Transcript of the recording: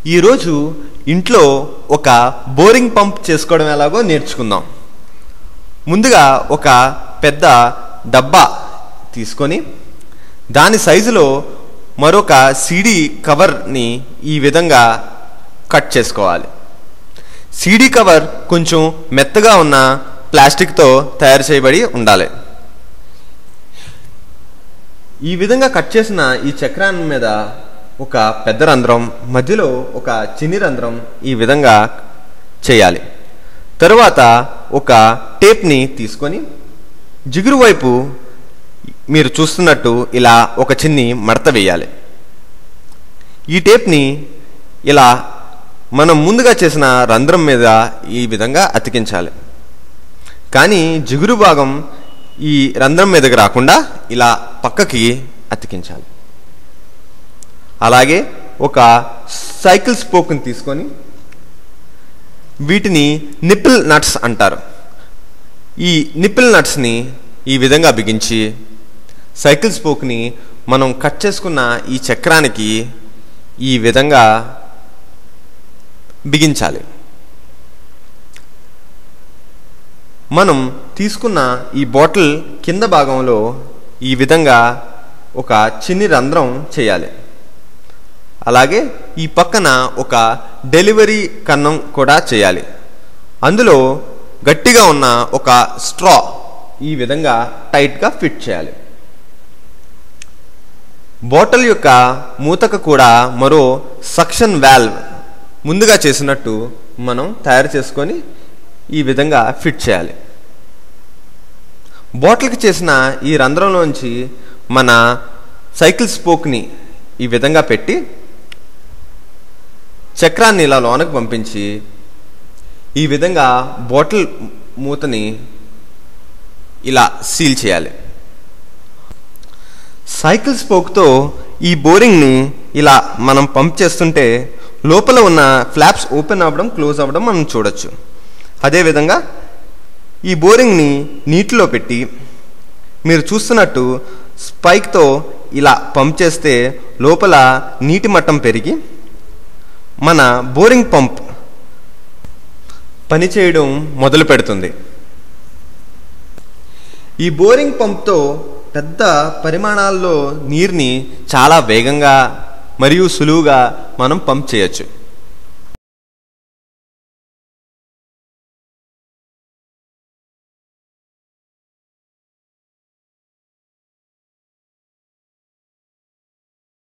ఈరోజు ఇంట్లో ఒక బోరింగ్ పంప్ చేసుకోవడం ఎలాగో నేర్చుకుందాం ముందుగా ఒక పెద్ద డబ్బా తీసుకొని దాని సైజులో మరొక సీడీ కవర్ని ఈ విధంగా కట్ చేసుకోవాలి సీడీ కవర్ కొంచెం మెత్తగా ఉన్న ప్లాస్టిక్తో తయారు చేయబడి ఉండాలి ఈ విధంగా కట్ చేసిన ఈ చక్రాన్ని మీద ఒక పెద్ద రంధ్రం మధ్యలో ఒక చిన్ని రంధ్రం ఈ విధంగా చేయాలి తరువాత ఒక టేప్ని తీసుకొని జిగురు వైపు మీరు చూస్తున్నట్టు ఇలా ఒక చిన్ని మడత వేయాలి ఈ టేప్ని ఇలా మనం ముందుగా చేసిన రంధ్రం మీద ఈ విధంగా అతికించాలి కానీ జిగురు భాగం ఈ రంధ్రం మీదకి రాకుండా ఇలా పక్కకి అతికించాలి అలాగే ఒక సైకిల్ స్పోక్ని తీసుకొని వీటిని నిప్పిల్ నట్స్ అంటారు ఈ నిప్పిల్ నట్స్ని ఈ విధంగా బిగించి సైకిల్ స్పోక్ని మనం కట్ చేసుకున్న ఈ చక్రానికి ఈ విధంగా బిగించాలి మనం తీసుకున్న ఈ బాటిల్ కింద భాగంలో ఈ విధంగా ఒక చిన్ని రంధ్రం చేయాలి అలాగే ఈ పక్కన ఒక డెలివరీ కన్నం కూడా చేయాలి అందులో గట్టిగా ఉన్న ఒక స్ట్రా ఈ విధంగా టైట్గా ఫిట్ చేయాలి బాటిల్ యొక్క మూతకు కూడా మరో సక్షన్ వాల్వ్ ముందుగా చేసినట్టు మనం తయారు చేసుకొని ఈ విధంగా ఫిట్ చేయాలి బాటిల్కి చేసిన ఈ రంధ్రంలోంచి మన సైకిల్ స్పోక్ని ఈ విధంగా పెట్టి చక్రాన్ని ఇలా లోనకు పంపించి ఈ విధంగా బాటిల్ మూతని ఇలా సీల్ చేయాలి సైకిల్ స్పోక్తో ఈ బోరింగ్ని ఇలా మనం పంప్ చేస్తుంటే లోపల ఉన్న ఫ్లాప్స్ ఓపెన్ అవ్వడం క్లోజ్ అవ్వడం మనం చూడొచ్చు అదేవిధంగా ఈ బోరింగ్ని నీటిలో పెట్టి మీరు చూస్తున్నట్టు స్పైక్తో ఇలా పంప్ చేస్తే లోపల నీటి మట్టం పెరిగి మన బోరింగ్ పంప్ పనిచేయడం మొదలు పెడుతుంది ఈ బోరింగ్ పంప్తో పెద్ద పరిమాణాల్లో నీరుని చాలా వేగంగా మరియు సులువుగా మనం పంప్ చేయొచ్చు